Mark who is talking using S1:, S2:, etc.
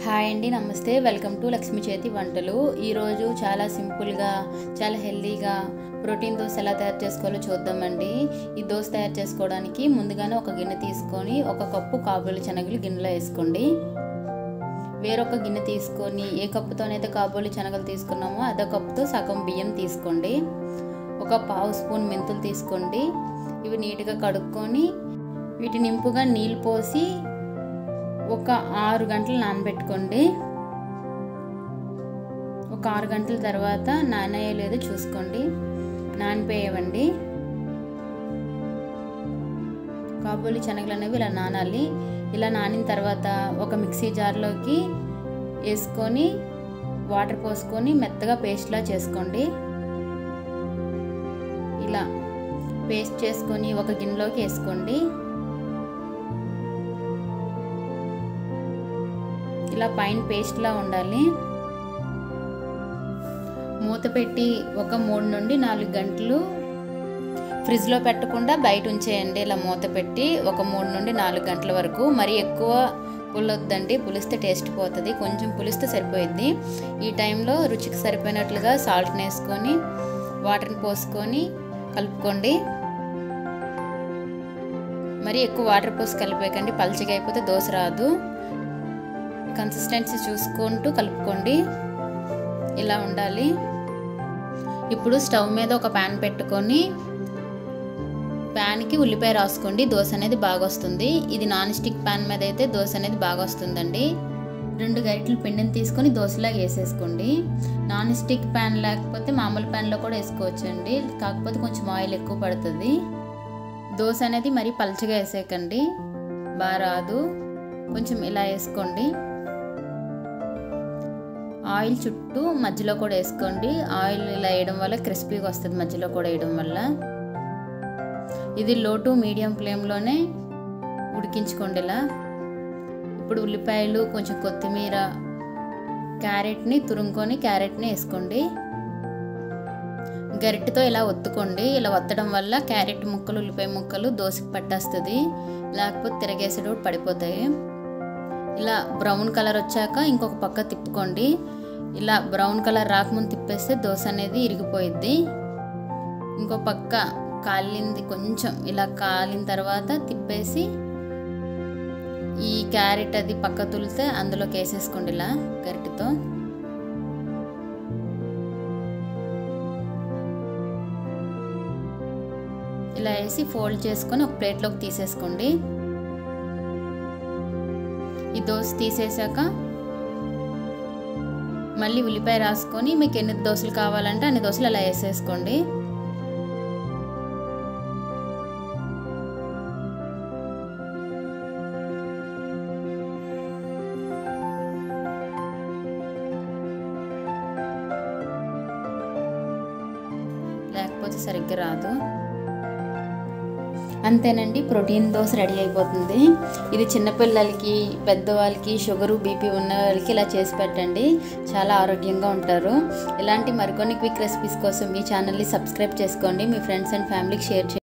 S1: hi అండి నమస్తే welcome to Lakshmi చేతి వంటలు ఈరోజు చాలా సింపుల్గా చాలా హెల్దీగా ప్రోటీన్ దోశ ఎలా తయారు చేసుకోవాలో చూద్దామండి ఈ దోశ తయారు చేసుకోవడానికి ముందుగానే ఒక గిన్నె తీసుకొని ఒక కప్పు కాబోలి శనగలు గిన్నెలో వేసుకోండి వేరొక గిన్నె తీసుకొని ఏ కప్పుతోనైతే కాబోలి శనగలు తీసుకున్నామో అదే కప్పుతో సగం బియ్యం తీసుకోండి ఒక పావు స్పూన్ మెంతులు తీసుకోండి ఇవి నీట్గా కడుక్కొని వీటి నింపుగా నీళ్ళు పోసి ఒక ఆరు గంటలు నానబెట్టుకోండి ఒక ఆరు గంటల తర్వాత నానయ్యో లేదో చూసుకోండి నానిపోయేవండి కాబోలి శనగలు అనేవి ఇలా నానాలి ఇలా నానిన తర్వాత ఒక మిక్సీ జార్లోకి వేసుకొని వాటర్ పోసుకొని మెత్తగా పేస్ట్లా చేసుకోండి ఇలా పేస్ట్ చేసుకొని ఒక గిన్నెలోకి వేసుకోండి ఇలా పైన పేస్ట్లా ఉండాలి మూత పెట్టి ఒక మూడు నుండి నాలుగు గంటలు ఫ్రిడ్జ్లో పెట్టకుండా బయట ఉంచేయండి ఇలా మూత పెట్టి ఒక మూడు నుండి నాలుగు గంటల వరకు మరి ఎక్కువ పులొద్దండి పులిస్తే టేస్ట్ పోతుంది కొంచెం పులిస్తే సరిపోయిద్ది ఈ టైంలో రుచికి సరిపోయినట్లుగా సాల్ట్ని వేసుకొని వాటర్ని పోసుకొని కలుపుకోండి మరి ఎక్కువ వాటర్ పోసి కలిపేయకండి పల్చగా అయిపోతే దోశ రాదు కన్సిస్టెన్సీ చూసుకుంటూ కలుపుకోండి ఇలా ఉండాలి ఇప్పుడు స్టవ్ మీద ఒక ప్యాన్ పెట్టుకొని ప్యాన్కి ఉల్లిపాయ రాసుకోండి దోశ అనేది బాగా వస్తుంది ఇది నాన్ స్టిక్ ప్యాన్ మీద అయితే దోశ అనేది బాగా వస్తుందండి రెండు గరిటెలు పిండిని తీసుకొని దోశలాగా వేసేసుకోండి నాన్ స్టిక్ ప్యాన్ లేకపోతే మామూలు ప్యాన్లో కూడా వేసుకోవచ్చండి కాకపోతే కొంచెం ఆయిల్ ఎక్కువ పడుతుంది దోశ అనేది మరీ పల్చగా వేసేయకండి బాగా రాదు కొంచెం ఇలా వేసుకోండి ఆయిల్ చుట్టూ మధ్యలో కూడా వేసుకోండి ఆయిల్ ఇలా వేయడం వల్ల క్రిస్పీగా వస్తుంది మధ్యలో కూడా వేయడం వల్ల ఇది లో టు మీడియం ఫ్లేమ్లోనే ఉడికించుకోండి ఇలా ఇప్పుడు ఉల్లిపాయలు కొంచెం కొత్తిమీర క్యారెట్ని తురుముకొని క్యారెట్ని వేసుకోండి గరిటెతో ఇలా ఒత్తుకోండి ఇలా ఒత్తడం వల్ల క్యారెట్ ముక్కలు ఉల్లిపాయ ముక్కలు దోశకి పట్టేస్తుంది లేకపోతే తిరగేసేటప్పుడు పడిపోతాయి ఇలా బ్రౌన్ కలర్ వచ్చాక ఇంకొక పక్క తిప్పుకోండి ఇలా బ్రౌన్ కలర్ రాకముందు తిప్పేస్తే దోశ అనేది ఇరిగిపోయిద్ది ఇంకో పక్క కాలింది కొంచెం ఇలా కాలిన తర్వాత తిప్పేసి ఈ క్యారెట్ అది పక్క తులితే అందులోకి వేసేసుకోండి ఇలా గరిటెతో ఇలా వేసి ఫోల్డ్ చేసుకొని ఒక ప్లేట్లోకి తీసేసుకోండి ఈ దోశ తీసేసాక మళ్ళీ ఉల్లిపాయ రాసుకొని మీకు ఎన్ని దోశలు కావాలంటే అన్ని దోశలు అలా వేసేసుకోండి లేకపోతే సరిగ్గా రాదు అంతేనండి ప్రోటీన్ దోశ రెడీ అయిపోతుంది ఇది చిన్నపిల్లలకి పెద్దవాళ్ళకి షుగరు బీపీ ఉన్న వాళ్ళకి ఇలా చేసి పెట్టండి చాలా ఆరోగ్యంగా ఉంటారు ఇలాంటి మరికొన్ని క్విక్ రెసిపీస్ కోసం మీ ఛానల్ని సబ్స్క్రైబ్ చేసుకోండి మీ ఫ్రెండ్స్ అండ్ ఫ్యామిలీకి షేర్ చేయండి